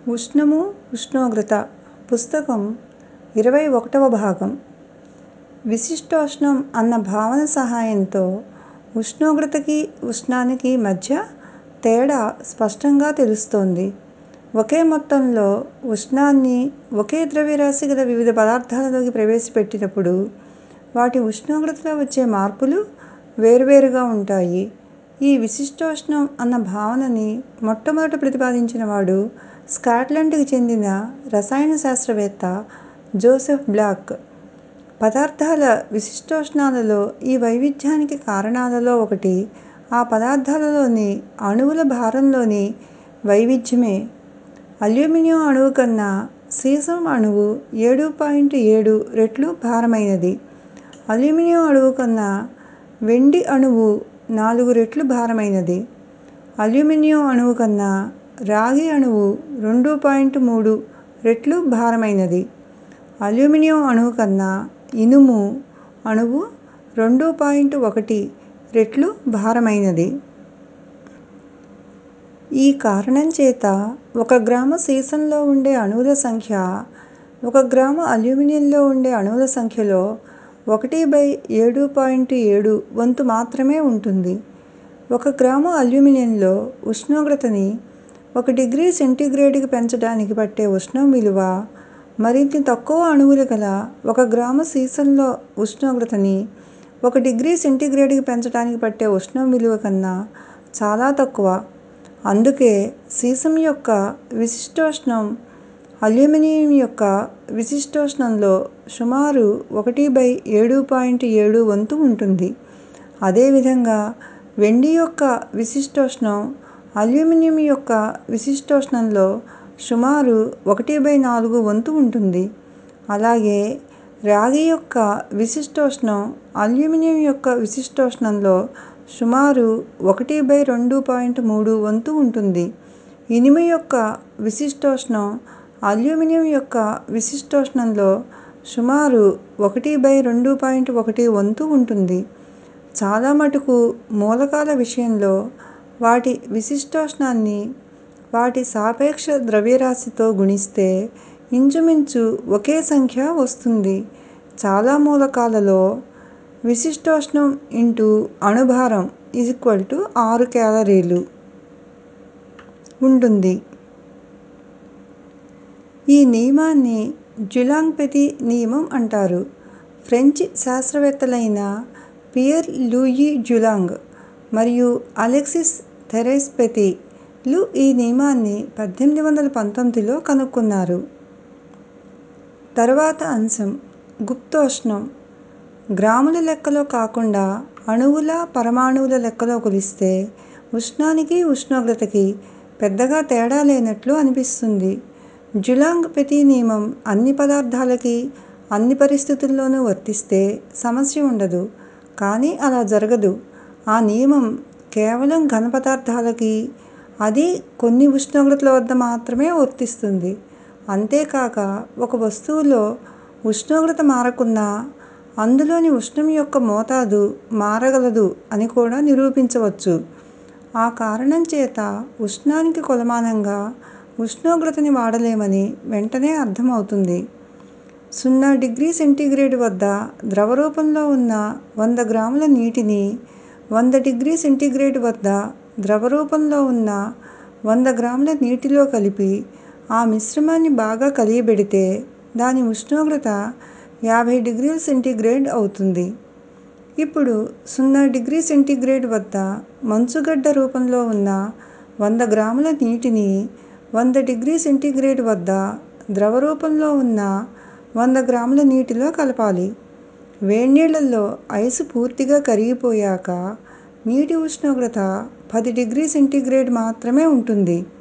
ఉష్ణము ఉష్ణోగ్రత పుస్తకం ఇరవై ఒకటవ భాగం విశిష్టోష్ణం అన్న భావన సహాయంతో ఉష్ణోగ్రతకి ఉష్ణానికి మధ్య తేడా స్పష్టంగా తెలుస్తోంది ఒకే మొత్తంలో ఉష్ణాన్ని ఒకే ద్రవ్యరాశి గల వివిధ పదార్థాలలోకి ప్రవేశపెట్టినప్పుడు వాటి ఉష్ణోగ్రతలో వచ్చే మార్పులు వేరువేరుగా ఉంటాయి ఈ విశిష్టోష్ణం అన్న భావనని మొట్టమొదట ప్రతిపాదించినవాడు స్కాట్లాండ్కి చెందిన రసాయన శాస్త్రవేత్త జోసెఫ్ బ్లాక్ పదార్థాల విశిష్టోష్ణాలలో ఈ వైవిధ్యానికి కారణాలలో ఒకటి ఆ పదార్థాలలోని అణువుల భారంలోని వైవిధ్యమే అల్యూమినియం అణువు కన్నా సీసం అణువు ఏడు పాయింట్ ఏడు రెట్లు భారమైనది అల్యూమినియం అణువు కన్నా వెండి అణువు నాలుగు రెట్లు భారమైనది అల్యూమినియం అణువు కన్నా రాగి అణువు రెండు పాయింట్ మూడు రెట్లు భారమైనది అల్యూమినియం అణువు కన్నా ఇనుము అణువు రెండు పాయింట్ ఒకటి రెట్లు భారమైనది ఈ కారణం చేత ఒక గ్రాము సీసంలో ఉండే అణువుల సంఖ్య ఒక గ్రాము అల్యూమినియంలో ఉండే అణువుల సంఖ్యలో ఒకటి బై ఏడు పాయింట్ ఏడు వంతు మాత్రమే ఉంటుంది ఒక గ్రాము అల్యూమినియంలో ఉష్ణోగ్రతని ఒక డిగ్రీ సెంటీగ్రేడ్కి పెంచడానికి పట్టే ఉష్ణం విలువ మరింత తక్కువ అణువులు గల ఒక గ్రాము సీసంలో ఉష్ణోగ్రతని ఒక డిగ్రీ సెంటీగ్రేడ్కి పెంచడానికి పట్టే ఉష్ణం విలువ కన్నా చాలా తక్కువ అందుకే సీసం యొక్క విశిష్టోష్ణం అల్యూమినియం యొక్క విశిష్టోష్ణంలో సుమారు ఒకటి బై ఏడు పాయింట్ ఏడు వంతు ఉంటుంది అదేవిధంగా వెండి యొక్క విశిష్టోష్ణం అల్యూమినియం యొక్క విశిష్టోష్ణంలో సుమారు ఒకటి బై నాలుగు వంతు ఉంటుంది అలాగే రాగి యొక్క విశిష్టోష్ణం అల్యూమినియం యొక్క విశిష్టోష్ణంలో సుమారు ఒకటి బై రెండు పాయింట్ మూడు వంతు ఉంటుంది ఇనుము యొక్క విశిష్టోష్ణం అల్యూమినియం యొక్క విశిష్టోష్ణంలో సుమారు ఒకటి బై రెండు పాయింట్ ఒకటి వంతు ఉంటుంది చాలా మటుకు మూలకాల విషయంలో వాటి విశిష్టోష్ణాన్ని వాటి సాపేక్ష ద్రవ్యరాశితో గుణిస్తే ఇంచుమించు ఒకే సంఖ్య వస్తుంది చాలా మూలకాలలో విశిష్టోష్ణం ఇంటూ అణుభారం ఈక్వల్ టు ఆరు కేలరీలు ఉంటుంది ఈ నియమాన్ని జులాంగ్ పెతి నియమం అంటారు ఫ్రెంచ్ శాస్త్రవేత్తలైన పియర్ లూయి జులాంగ్ మరియు అలెక్సిస్ థెరెస్ పెతి లు ఈ నియమాన్ని పద్దెనిమిది వందల పంతొమ్మిదిలో కనుక్కున్నారు తరువాత అంశం గుప్తోష్ణం గ్రాముల లెక్కలో కాకుండా అణువుల పరమాణువుల లెక్కలో కొలిస్తే ఉష్ణానికి ఉష్ణోగ్రతకి పెద్దగా తేడా లేనట్లు అనిపిస్తుంది జులాంగ్ పెతి నియమం అన్ని పదార్థాలకి అన్ని పరిస్థితుల్లోనూ వర్తిస్తే సమస్య ఉండదు కానీ అలా జరగదు ఆ నియమం కేవలం ఘన పదార్థాలకి అది కొన్ని ఉష్ణోగ్రతల వద్ద మాత్రమే వర్తిస్తుంది అంతేకాక ఒక వస్తువులో ఉష్ణోగ్రత మారకున్నా అందులోని ఉష్ణం యొక్క మోతాదు మారగలదు అని కూడా నిరూపించవచ్చు ఆ కారణం చేత ఉష్ణానికి కొలమానంగా ఉష్ణోగ్రతని వాడలేమని వెంటనే అర్థమవుతుంది సున్నా డిగ్రీ సెంటీగ్రేడ్ వద్ద ద్రవ రూపంలో ఉన్న వంద గ్రాముల నీటిని వంద డిగ్రీ సెంటీగ్రేడ్ వద్ద ద్రవ రూపంలో ఉన్న వంద గ్రాముల నీటిలో కలిపి ఆ మిశ్రమాన్ని బాగా కలియబెడితే దాని ఉష్ణోగ్రత యాభై డిగ్రీల సెంటీగ్రేడ్ అవుతుంది ఇప్పుడు సున్నా డిగ్రీ సెంటీగ్రేడ్ వద్ద మంచుగడ్డ రూపంలో ఉన్న వంద గ్రాముల నీటిని వంద డిగ్రీ సెంటీగ్రేడ్ వద్ద ద్రవ రూపంలో ఉన్న వంద గ్రాముల నీటిలో కలపాలి వేడినీళ్ళల్లో ఐసు పూర్తిగా కరిగిపోయాక నీటి ఉష్ణోగ్రత పది డిగ్రీ సెంటీగ్రేడ్ మాత్రమే ఉంటుంది